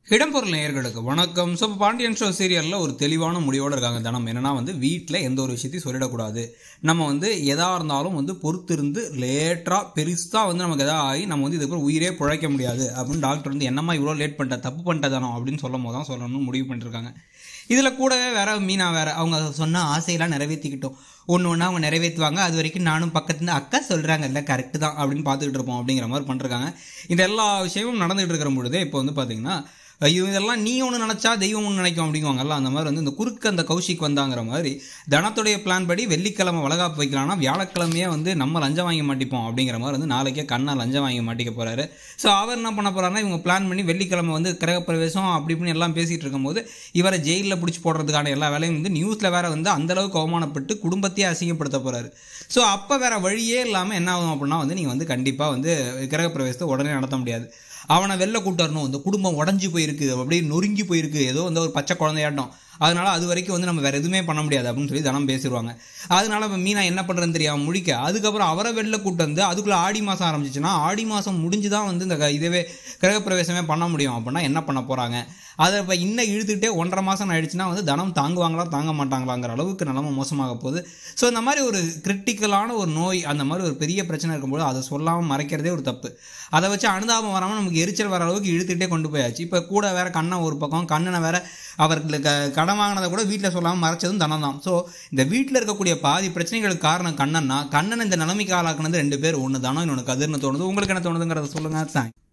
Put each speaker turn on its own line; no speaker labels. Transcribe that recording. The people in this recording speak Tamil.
இடம்பொருள் நேயர்களுக்கு வணக்கம் ஸோ இப்போ பாண்டியன் ஷோ சீரியலில் ஒரு தெளிவான முடிவோடு இருக்காங்க தனம் என்னன்னா வந்து வீட்டில் எந்த ஒரு விஷயத்தையும் சொல்லிடக்கூடாது நம்ம வந்து எதாக இருந்தாலும் வந்து பொறுத்திருந்து லேட்டாக பெருசாக வந்து நமக்கு எதாவது ஆகி நம்ம வந்து இதுக்கப்புறம் உயிரே பிழைக்க முடியாது அப்படின்னு டாக்டர் வந்து என்னம்மா இவ்வளோ லேட் பண்ணிட்ட தப்பு பண்ணிட்ட தானோ அப்படின்னு சொல்லும் போது தான் சொல்லணும்னு முடிவு பண்ணிருக்காங்க இதில் கூடவே வேற மீனா வேற அவங்க சொன்ன ஆசையெல்லாம் நிறைவேற்றிக்கிட்டோம் ஒன்று ஒன்றா அவங்க நிறைவேற்றுவாங்க அது வரைக்கும் நானும் பக்கத்துல அக்கா சொல்கிறாங்கல்ல கரெக்டு தான் அப்படின்னு பார்த்துக்கிட்டு இருப்போம் அப்படிங்கிற மாதிரி பண்ணிருக்காங்க இந்த எல்லா விஷயமும் நடந்துகிட்டு இருக்கிற பொழுதே இப்போ வந்து பார்த்தீங்கன்னா ஐயோ இதெல்லாம் நீ ஒன்று நினச்சா தெய்வம் ஒன்று நினைக்கும் அப்படிங்குவாங்கல்ல அந்த மாதிரி வந்து இந்த குறுக்கு அந்த கௌஷிக் வந்தாங்கிற மாதிரி தனத்துடைய பிளான் படி வெள்ளிக்கிழமை வளகாப்பு வைக்கலாம்னா வியாழக்கிழமையே வந்து நம்ம லஞ்சம் வாங்கி மாட்டிப்போம் அப்படிங்கிற மாதிரி வந்து நாளைக்கே கண்ணா லஞ்சம் வாங்கி மாட்டிக்க போறாரு ஸோ அவர் என்ன பண்ண போறாருன்னா இவங்க பிளான் பண்ணி வெள்ளிக்கிழமை வந்து கிரகப்பிரவேசம் அப்படி இப்படின்னு எல்லாம் பேசிட்டு இருக்கும்போது இவரை ஜெயிலில் பிடிச்சி போடுறதுக்கான எல்லா வேலையும் வந்து நியூஸில் வேற வந்து அந்த அளவுக்கு அவமானப்பட்டு குடும்பத்தையே அசிங்கப்படுத்த போறாரு ஸோ அப்போ வேற வழியே இல்லாமல் என்ன ஆகும் அப்படின்னா வந்து நீங்கள் வந்து கண்டிப்பாக வந்து கிரகப்பிரவேசத்தை உடனே நடத்த முடியாது அவனை வெளில கூட்டறணும் இந்த குடும்பம் உடஞ்சி போயிருக்கு அப்படியே நொறுங்கி போயிருக்கு ஏதோ வந்து ஒரு பச்சை குழந்தையாட்டம் அதனால அது வரைக்கும் வந்து நம்ம வேற எதுவுமே பண்ண முடியாது அப்படின்னு சொல்லி தனம் பேசிடுவாங்க அதனால இப்போ மீனா என்ன பண்ணுறதுன்னு தெரியாமல் முடிக்க அதுக்கப்புறம் அவரை வெளில கூட்டு வந்து அதுக்குள்ளே ஆடி மாதம் ஆரம்பிச்சிச்சுன்னா ஆடி மாதம் முடிஞ்சு தான் வந்து இந்த க- இதுவே கிரகப்பிரவேசமே பண்ண முடியும் அப்படின்னா என்ன பண்ண போகிறாங்க அதை இப்போ இன்னும் இழுத்துக்கிட்டே ஒன்றரை மாதம் ஆயிடுச்சுன்னா வந்து தனம் தாங்குவாங்களா தாங்க மாட்டாங்களாங்கிற அளவுக்கு நிலமை மோசமாக போகுது ஸோ இந்த மாதிரி ஒரு கிரிட்டிக்கலான ஒரு நோய் அந்த மாதிரி ஒரு பெரிய பிரச்சனை இருக்கும்போது அதை சொல்லாமல் மறைக்கிறதே ஒரு தப்பு அதை வச்சு அனுதாபம் வராமல் நமக்கு எரிச்சல் வர அளவுக்கு இழுத்துக்கிட்டே கொண்டு போயாச்சு இப்போ கூட வேற கண்ணன் ஒரு பக்கம் கண்ணனை வேற அவர்களுக்கு கடன் வாங்கினதை கூட வீட்டில் சொல்லாமல் மறைச்சதும் தனம் தான் ஸோ இந்த வீட்டில் இருக்கக்கூடிய பாதி பிரச்சனைகளுக்கு காரணம் கண்ணன்னா கண்ணன் இந்த நிலைமைக்கு ஆளாக்குனது ரெண்டு பேர் ஒன்று தானோ இன்னொன்று கதிர்னு தோணுது உங்களுக்கு என்ன தோணுதுங்கிறத சொல்லுங்க தேங்க்ஸ்